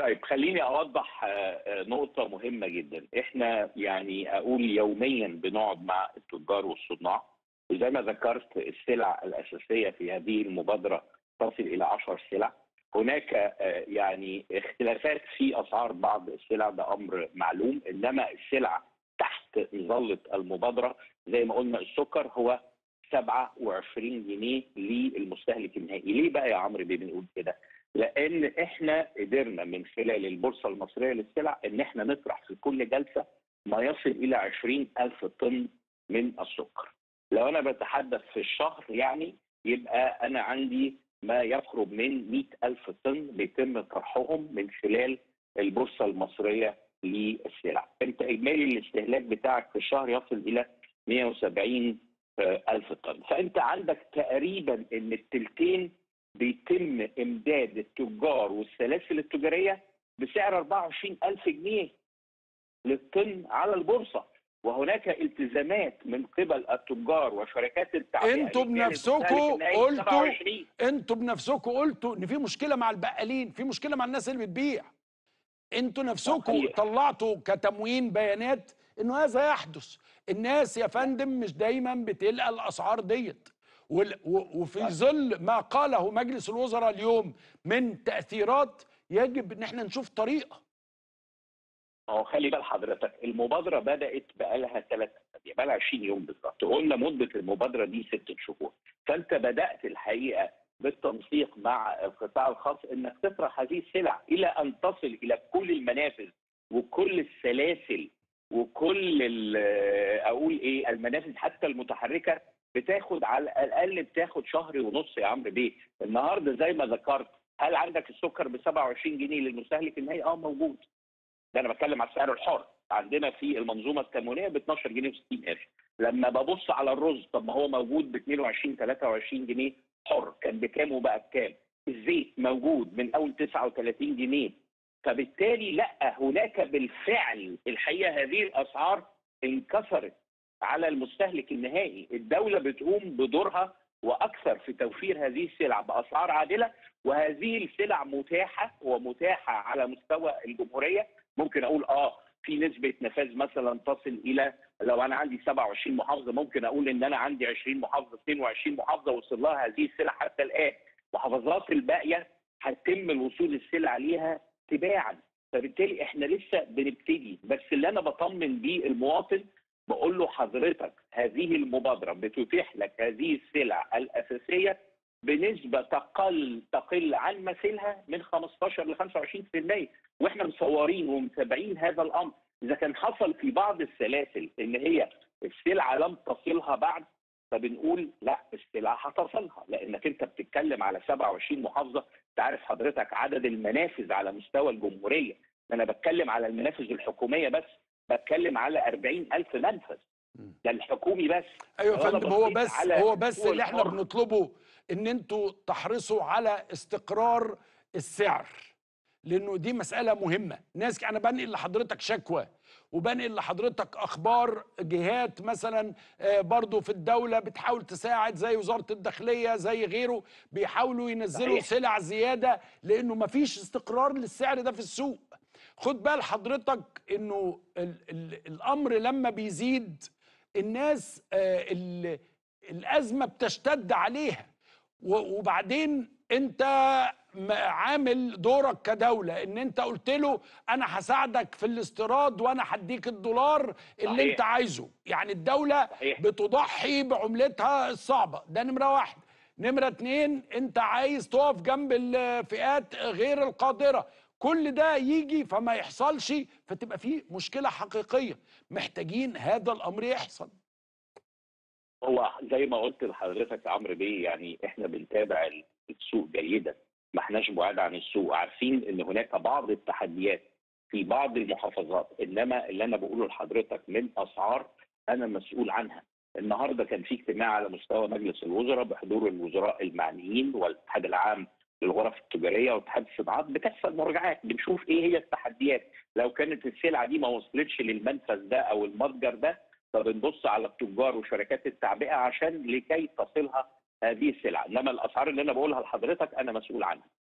طيب خليني اوضح نقطة مهمة جدا، احنا يعني اقول يوميا بنقعد مع التجار والصناع وزي ما ذكرت السلع الاساسية في هذه المبادرة تصل الى 10 سلع، هناك يعني اختلافات في اسعار بعض السلع ده امر معلوم انما السلع تحت مظلة المبادرة زي ما قلنا السكر هو 27 جنيه للمستهلك النهائي، ليه بقى يا عمرو بيه بنقول كده؟ لان احنا قدرنا من خلال البورصه المصريه للسلع ان احنا نطرح في كل جلسه ما يصل الى 20 الف طن من السكر لو انا بتحدث في الشهر يعني يبقى انا عندي ما يقرب من 100 الف طن بيتم طرحهم من خلال البورصه المصريه للسلع انت اجمالي الاستهلاك بتاعك في الشهر يصل الى 170 الف طن فانت عندك تقريبا ان التلتين بيتم امداد التجار والسلاسل التجاريه بسعر 24 الف جنيه للطن على البورصه وهناك التزامات من قبل التجار وشركات التعبئه انتوا بنفسكم قلتوا انتوا بنفسكم قلتوا ان في مشكله مع البقالين في مشكله مع الناس اللي بتبيع انتوا نفسكم طلعتوا كتموين بيانات انه هذا يحدث الناس يا فندم مش دايما بتلقى الاسعار ديت وفي ظل ما قاله مجلس الوزراء اليوم من تاثيرات يجب ان احنا نشوف طريقه هو خلي بال حضرتك المبادره بدات بقى لها ثلاث اسابيع بقى لها 20 يوم بالظبط قلنا مده المبادره دي ست شهور فانت بدات الحقيقه بالتنسيق مع القطاع الخاص انك تطرح هذه السلع الى ان تصل الى كل المنافذ وكل السلاسل وكل اقول ايه المنافذ حتى المتحركه بتاخد على الاقل بتاخد شهر ونص يا عمرو بيه النهارده زي ما ذكرت هل عندك السكر ب 27 جنيه للمستهلك النهائي اه موجود ده انا بتكلم على السعر الحر عندنا في المنظومه التموينيه ب 12 جنيه و60 قرش لما ببص على الرز طب ما هو موجود ب 22 23 جنيه حر كان بكام وبقى بكام الزيت موجود من اول 39 جنيه فبالتالي لا هناك بالفعل الحقيقه هذه الاسعار انكسرت على المستهلك النهائي الدولة بتقوم بدورها وأكثر في توفير هذه السلع بأسعار عادلة وهذه السلع متاحة ومتاحة على مستوى الجمهورية ممكن أقول آه في نسبة نفاذ مثلا تصل إلى لو أنا عندي 27 محافظة ممكن أقول إن أنا عندي 20 محافظة 22 محافظة وصل لها هذه السلع حتى الآن محافظات الباقية هتم الوصول السلع ليها تباعا فبالتالي احنا لسه بنبتدي بس اللي انا بطمن بيه المواطن بقول له حضرتك هذه المبادرة بتتيح لك هذه السلع الأساسية بنسبة تقل تقل عن مثيلها من 15 ل 25% واحنا مصورين ومتابعين هذا الأمر إذا كان حصل في بعض السلاسل إن هي السلعة لم تصلها بعد فبنقول لا السلعة هتصلها لأنك أنت بتتكلم على 27 محافظة تعرف حضرتك عدد المنافذ على مستوى الجمهورية أنا بتكلم على المنافذ الحكومية بس بتكلم على 40 ألف منفذ ده الحكومي بس ايوه يا فندم هو بس هو بس اللي احنا بنطلبه ان انتوا تحرصوا على استقرار السعر لانه دي مساله مهمه ناس انا بنقل لحضرتك شكوى وبنقل لحضرتك اخبار جهات مثلا برضو في الدوله بتحاول تساعد زي وزاره الداخليه زي غيره بيحاولوا ينزلوا صحيح. سلع زياده لانه مفيش استقرار للسعر ده في السوق خد بال حضرتك انه ال ال الامر لما بيزيد الناس آه ال الازمه بتشتد عليها وبعدين انت عامل دورك كدوله ان انت قلت له انا هساعدك في الاستيراد وانا هديك الدولار اللي صحيح. انت عايزه يعني الدوله صحيح. بتضحي بعملتها الصعبه ده نمره واحد نمره اتنين انت عايز تقف جنب الفئات غير القادره كل ده يجي فما يحصلش فتبقى فيه مشكله حقيقيه محتاجين هذا الامر يحصل هو زي ما قلت لحضرتك يا عمرو بيه يعني احنا بنتابع السوق جيدا ما احناش بعاد عن السوق عارفين ان هناك بعض التحديات في بعض المحافظات انما اللي انا بقوله لحضرتك من اسعار انا مسؤول عنها النهارده كان في اجتماع على مستوى مجلس الوزراء بحضور الوزراء المعنيين والاتحاد العام للغرف التجاريه واتحاد الصناعات بتحصل مراجعات بنشوف ايه هي التحديات لو كانت السلعه دي ما وصلتش للمنفذ ده او المتجر ده فبنبص على التجار وشركات التعبئه عشان لكي تصلها هذه السلعه انما الاسعار اللي انا بقولها لحضرتك انا مسؤول عنها